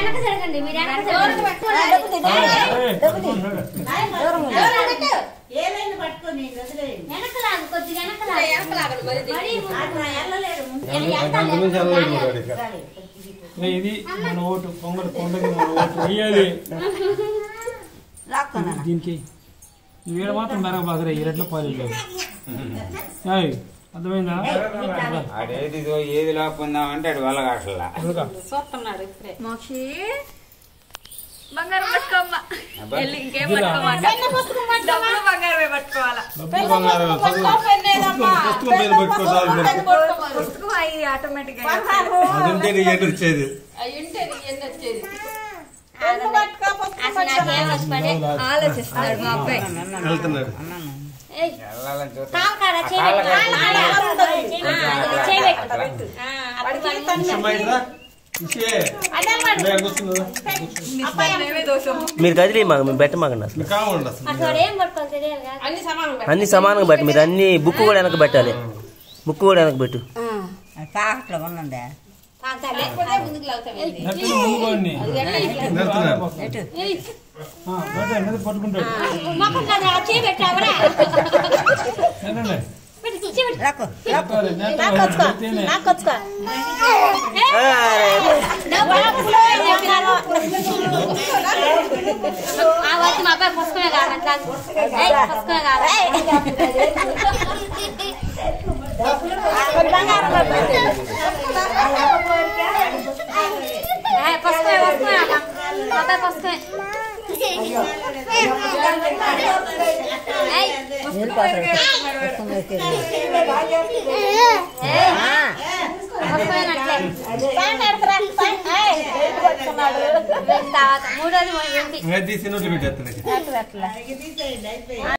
వెనక జరగండి మీరు వెనక జరగండి ఏదైనా పట్టుకొని వదిలేయండి. వెనక లాగు కొద్దిగా వెనక లాగు మరీ అట్లా వెళ్ళలేరు ముందు. అంత నుంచి వెళ్ళలేదు మరి ఇక. లే, ఇది మన ఓటు పొంగల్ కొండకి మన ఓటు వేయాలి దీనికి ఈ వీడ మాత్రం మెరగ బాగా ఈ రెడ్ల పాలు లేవు ఏయ్, అర్థమైందా ఆడేది ఇదో ఏది లేకపోయిందామంటే ఆడు వెళ్ళగాట్లా అదిగా. మోక్షి బంగారం పట్టుకోమ్మ అబ్బా. వెళ్ళి ఇంకేం పట్టుకోమాట డబ్బులు బంగారమే పట్టుకోవాలా డబ్బులు బంగారం చదువు పుస్తకం పైన పెట్టుకో చాలు మరి. పుస్తకం అయ్యి ఆటోమేటిక్ గా అది ఉంటే నీ ఎటు వచ్చేది అసలు నాకేం వచ్చి పడే ఆలోచిస్తున్నాడు మా అబ్బాయి వెళ్తున్నాడు ఏయ్, వెళ్ళాలని చూస్తే కాలు కాడ చేయి కాళ్ళ పెట్టు. కాడ ఆ, చేయి అప్పుడు పెట్టు. ఆ, అది చేయి పెట్టు. ఆ, అప్పుడు మనం ముందు- ఇష్టమైందా? ఇచ్చే. లే, కూర్చున్నావు. మేమే దోషం మీరు కదిలి మాకు మీరు బెట్ట మాకండి అసలు నీకు కావండి అసలు. అటు వాడు ఏం పట్టుకోవాలి తెలియాలి కదా. అన్ని సమానంగా పెట్టు మీరు అన్ని బుక్ కూడా వెనక పెట్టాలి బుక్ కూడా వెనక పెట్టు తాకట్లో ఉండండి తాగుతాలే. నెత్తని ముందుకోండి వెళ్తున్నాడు. ఏయ్, ఆ, పెట్టండి, నెత్తి పట్టుకుంటాడు మొఖం కాదు, ఆ చేయి పెట్టు, అవరా. ఏంటండి? పెట్టు, చేయి పెట్టు. పెట్టాలి, నెత్తి నాకు వచ్చుకో, నెత్తినే. నాకు వచ్చుకో. ఏయ్, డబ్బులు అప్పులు అని చెప్పినాను. ఆ వచ్చి మా అబ్బాయి పుస్తకమే కావాలంట ఏయ్, పుస్తకమే కావాలి ఏయ్, పుస్తకమే పుస్తకమే అమ్మ. మా అబ్బాయి పుస్తకమే ఏయ్, మూడోది ఇంకా తీసి నోట్లు పెట్టేస్తాను తీసేయండి అయిపోయింది